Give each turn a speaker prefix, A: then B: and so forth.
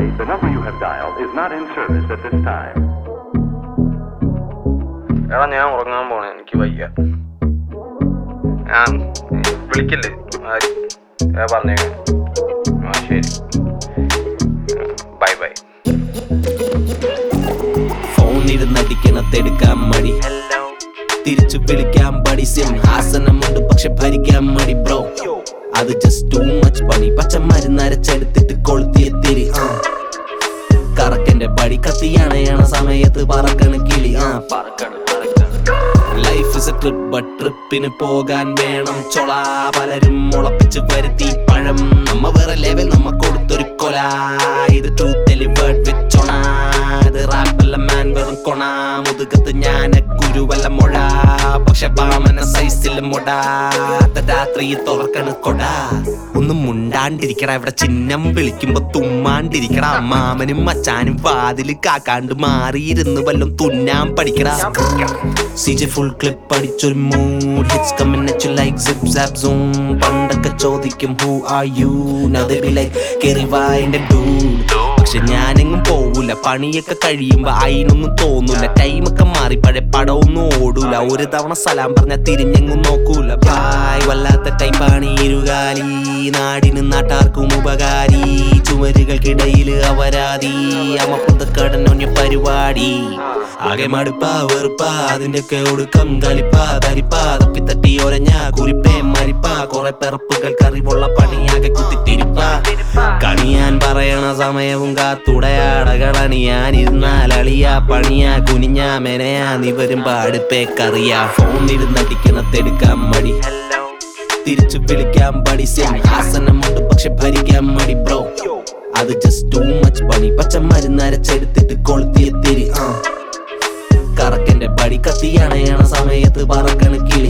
A: sorry, the number you have dialed is not in service at this time.
B: എടാ ഞാൻ ഉറങ്ങാൻ പോണേ എനിക്ക് വയ്യ ഞാൻ വിളിക്കില്ലേ ആര്? ഞാൻ പറഞ്ഞേക്കാം ആ ശരി ബൈ ബൈ
C: ഫോണിരുന്നടിക്കണത്തെടുക്കാൻ മടി തിരിച്ചു വിളിക്കാൻ പടി സിംഹാസനമുണ്ട് പക്ഷെ ഭരിക്കാൻ മടി ബ്രോ അത് ജസ്റ്റ് ടു മച്ച് പണി പച്ച മരുന്നരച്ചെടുത്തിട്ട് കൊളുത്തിയ തിരി ആ കറക്കന്റെ പടി കത്തിയണയണ സമയത്ത് പറക്കണ കിളി ആ life is a trip but ട്രിപ്പിന് പോകാൻ വേണം ചൊള പലരും മുളപ്പിച്ച് വരുത്തി പഴം നമ്മ വേറെ ലെവൽ നമ്മ കൊടുത്തൊരു കൊല ഇത് ട്രൂത്ത് ഡെലിവേർഡ് വെച്ചോണ ഇത് റാപ്പല്ല മാൻ വെറും കൊണ മുതുകത്ത് ഞാൻ ഗുരുവല്ല മുഴ പക്ഷെ ബാമന സൈസിൽ മുടാത്ത രാത്രി തുറക്കണ് കൊട ഒന്നും മുണ്ടാണ്ടിരിക്കട ഇവിടെ ചിഹ്നം വിളിക്കുമ്പോ തുമ്മാണ്ടിരിക്കട മാമനും മച്ചാനും വാതില് കാക്കാണ്ട് മാറിയിരുന്ന് വല്ലതും തുന്നാൻ പഠിക്കടാ CJ full clip പഠിച്ചൊരു mood hits coming at you like zip zap zoom പണ്ടൊക്കെ ചോദിക്കും who are you now they be like കേറി വാ എന്റെ dude പക്ഷെ ഞാനെങ്ങും പോവൂല പണിയൊക്കെ കഴിയുമ്പോ അതിനൊന്നും തോന്നൂല ടൈമൊക്കെ മാറി പഴയ പടമൊന്നും ഓടൂല ഒരു തവണ സലാം പറഞ്ഞ തിരിഞ്ഞെങ്ങും നോക്കൂല ബായ് വല്ലാത്ത ടൈപ്പാണ് ഈ ഇരുകാലി നാടിന് നാട്ടാർക്കും ഉപകാരി ചുമരുകൾക്കിടയിൽ അവരാതി അമ്മപ്പുറത്തക്കടനൊഞ്ഞ പരിപാടി ആകെ മടുപ്പാ വെറുപ്പാ അതിന്റെയൊക്കെ ഒടുക്കം കളിപ്പാ തരിപ്പാ തപ്പി തട്ടി ഒരഞ്ഞ കുരിപ്പേ മരിപ്പാ കുറെ പിറപ്പുകൾ കറിവുള്ള പണിയാകെ കുത്തിത്തിരിപ്പാ കണിയാൻ പറയണ സമയവും കാത്തുടയാടകളണിയാൻ ഇരുന്നാൽ അളിയാ പണിയാ കുനിഞ്ഞാ മെനയാ നീ വരുമ്പോ അടുപ്പേ കറിയാ ഫോണിരുന്നടിക്കണത്തെടുക്കാൻ മടി തിരിച്ചു വിളിക്കാൻ പടി സിംഹാസനമുണ്ട് പക്ഷെ ഭരിക്കാൻ മടി ബ്രോ അത് ജസ്റ്റ് ടു മച്ച് പണി പച്ച മരുന്നരച്ചെടുത്തിട്ട് കൊളുത്തിയ തിരി ആ കറക്കന്റെ പടി കത്തിയണയണ സമയത്ത് പറക്കണ കിളി